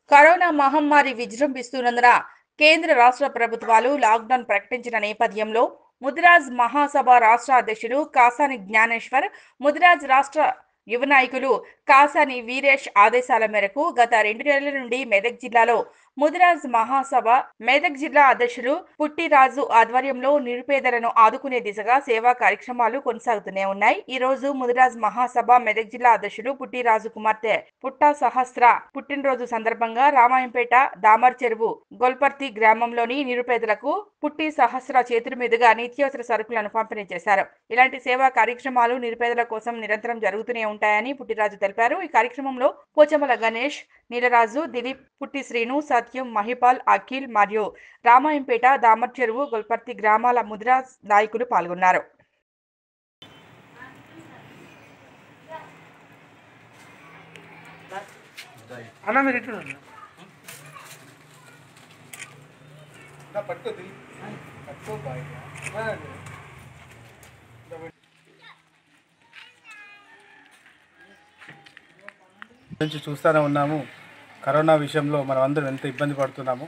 Corona మహమ్మారి విజృంభిస్తున్నందున కేంద్ర రాష్ట్ర ప్రభుత్వాలు లాక్డౌన్ ప్రకటించిన నేపథ్యంలో ముదిరాజ్ మహాసభ రాష్ట్ర అధ్యక్షుడు కాసాని జ్ఞానేశ్వర్ ముదిరాజ్ రాష్ట్ర యువ నాయకులు కాసాని వీరేష్ ఆదేశాల మేరకు గత రెండు నెలల నుండి మెదక్ జిల్లాలో ముదిరాజ్ మహాసభ మెదక్ జిల్లా అధ్యక్షులు పుట్టిరాజు ఆధ్వర్యంలో నిరుపేదలను ఆదుకునే దిశగా సేవా కార్యక్రమాలు కొనసాగుతూనే ఉన్నాయి ఈ రోజు ముదిరాజ్ మహాసభ మెదక్ జిల్లా అధ్యక్షుడు పుట్టిరాజు కుమార్తె పుట్టా సహస్ర పుట్టినరోజు సందర్భంగా రామాయంపేట దామర్ చెరువు గొల్పర్తి గ్రామంలోని నిరుపేదలకు పుట్టి సహస్ర చేతుల మీదుగా నిత్యావసర సరుకులను పంపిణీ చేశారు ఇలాంటి సేవా కార్యక్రమాలు నిరుపేదల కోసం నిరంతరం జరుగుతూనే ఉంటాయని పుట్టిరాజు తెలిపారు ఈ కార్యక్రమంలో పోచమల గణేష్ నీలరాజు దిలీప్ పుట్టి శ్రీను సత్యం మహిపాల్ అఖిల్ మరియు రామాయంపేట దామర్ చెరువు గొల్పర్తి గ్రామాల ముదిరాజ్ నాయకులు పాల్గొన్నారు అన్న మీరు ఇటు రండి. నుంచి చూస్తూనే ఉన్నాము కరోనా విషయంలో మనం అందరం ఎంత ఇబ్బంది పడుతున్నాము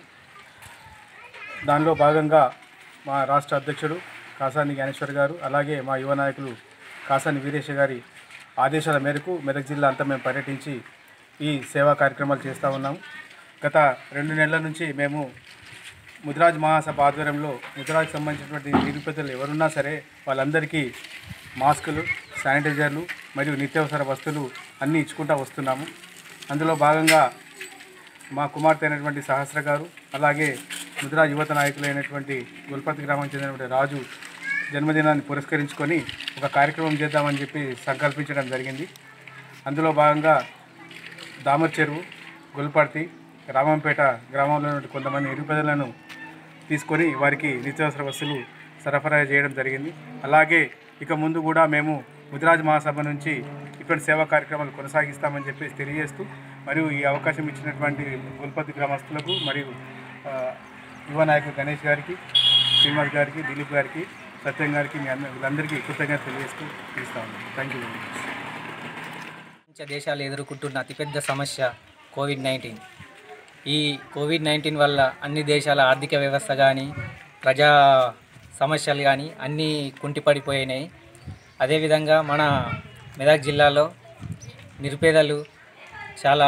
దానిలో భాగంగా మా రాష్ట్ర అధ్యక్షుడు కాసాని జ్ఞానేశ్వర్ గారు అలాగే మా యువ నాయకులు కాసాని వీరేష్ గారి ఆదేశాల మేరకు మెదక్ జిల్లా అంతా మేము పర్యటించి ఈ సేవా కార్యక్రమాలు చేస్తూ ఉన్నాము గత రెండు నెలల నుంచి మేము ముదిరాజ్ మహాసభ ఆధ్వర్యంలో ముదిరాజ్కి సంబంధించినటువంటి నిరుపేదలు ఎవరున్నా సరే వాళ్ళందరికీ మాస్కులు శానిటైజర్లు మరియు నిత్యావసర వస్తువులు అన్నీ ఇచ్చుకుంటూ వస్తున్నాము అందులో భాగంగా మా కుమార్తె అయినటువంటి సహస్ర గారు అలాగే ముదిరాజ్ యువత నాయకులైనటువంటి గుల్పతి గ్రామానికి చెందినటువంటి రాజు జన్మదినాన్ని పురస్కరించుకొని ఒక కార్యక్రమం చేద్దామని చెప్పి సంకల్పించడం జరిగింది అందులో భాగంగా దామర్ చెరువు గుల్పర్తి రామంపేట గ్రామంలో ఉన్నటువంటి కొంతమంది నిరుపేదలను తీసుకొని వారికి నిత్యావసర వస్తువులు సరఫరా చేయడం జరిగింది అలాగే ఇక ముందు కూడా మేము ముదిరాజ్ మహాసభ నుంచి ఇటువంటి సేవా కార్యక్రమాలు కొనసాగిస్తామని చెప్పేసి తెలియజేస్తూ మరియు ఈ అవకాశం ఇచ్చినటువంటి గుల్పతి గ్రామస్తులకు మరియు ఆ, యువ నాయకులు గణేష్ గారికి శ్రీనివాస్ గారికి దిలీప్ గారికి సత్యం గారికి మీ అందరి వీళ్ళందరికీ కృతజ్ఞత తెలియజేస్తూ తీస్తా ఉన్నాను థ్యాంక్ యూ వెరీ మచ్ ప్రపంచ దేశాలు ఎదుర్కొంటున్న అతిపెద్ద సమస్య కోవిడ్ నైన్టీన్ ఈ కోవిడ్ నైన్టీన్ వల్ల అన్ని దేశాల ఆర్థిక వ్యవస్థ కానీ ప్రజా సమస్యలు కానీ అన్నీ కుంటిపడిపోయినాయి అదేవిధంగా మన మెదక్ జిల్లాలో నిరుపేదలు చాలా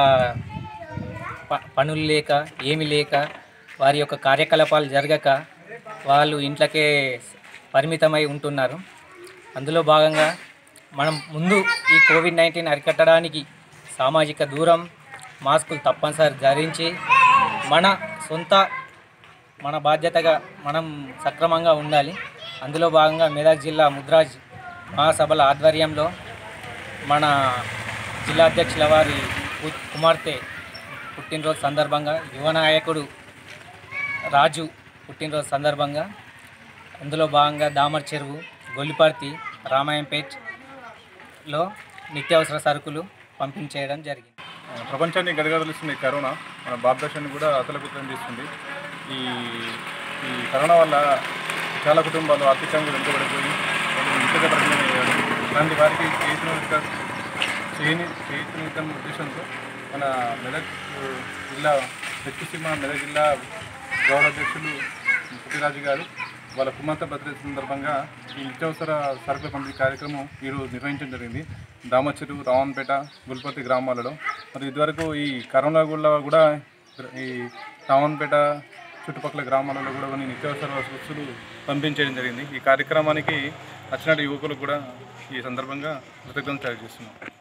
ప- పనులు లేక ఏమి లేక వారి యొక్క కార్యకలాపాలు జరగక వాళ్ళు ఇంట్లోకే పరిమితమై ఉంటున్నారు అందులో భాగంగా మనం ముందు ఈ కోవిడ్ నైన్టీన్ అరికట్టడానికి సామాజిక దూరం మాస్కులు తప్పనిసరి ధరించి మన సొంత మన బాధ్యతగా మనం సక్రమంగా ఉండాలి అందులో భాగంగా మెదక్ జిల్లా ముద్రాజ్ మహాసభల ఆధ్వర్యంలో మన జిల్లా అధ్యక్షుల వారి కు- కుమార్తె పుట్టినరోజు సందర్భంగా యువ నాయకుడు రాజు పుట్టినరోజు సందర్భంగా అందులో భాగంగా దామర్ చెరువు గొల్లిపర్తి రామాయంపేట్లో నిత్యావసర సరుకులు పంపించేయడం జరిగింది ప్రపంచాన్ని గదగదలుస్తుంది ఈ కరోనా మన భారతదేశాన్ని కూడా అతలకుతలం చేస్తుంది ఈ ఈ కరోనా వల్ల చాలా కుటుంబాలు ఆర్థికంగా వెనుకబడిపోయి వాళ్ళు ఇంతగా పరిమితమయ్యారు అలాంటి వారికి చేతినిక చేయని చేతినికం ఉద్దేశంతో మన మెదక్ జిల్లా దక్షిసీమ మెదక్ జిల్లా గౌరవ అధ్యక్షులు పుట్టిరాజు గారు వాళ్ళ కుమార్తె భద్రత సందర్భంగా ఈ నిత్యావసర సరుకుల పంపిణీ కార్యక్రమం ఈరోజు నిర్వహించడం జరిగింది దామచెరు రావణపేట గుల్పతి గ్రామాలలో మరి ఇదివరకు ఈ కరోనా కూడా కూడా ఈ రావణపేట చుట్టుపక్కల గ్రామాలలో కూడా కొన్ని నిత్యావసర వస్తువులు పంపించడం జరిగింది ఈ కార్యక్రమానికి వచ్చినట్టు యువకులకు కూడా ఈ సందర్భంగా కృతజ్ఞతలు తెలియజేస్తున్నాం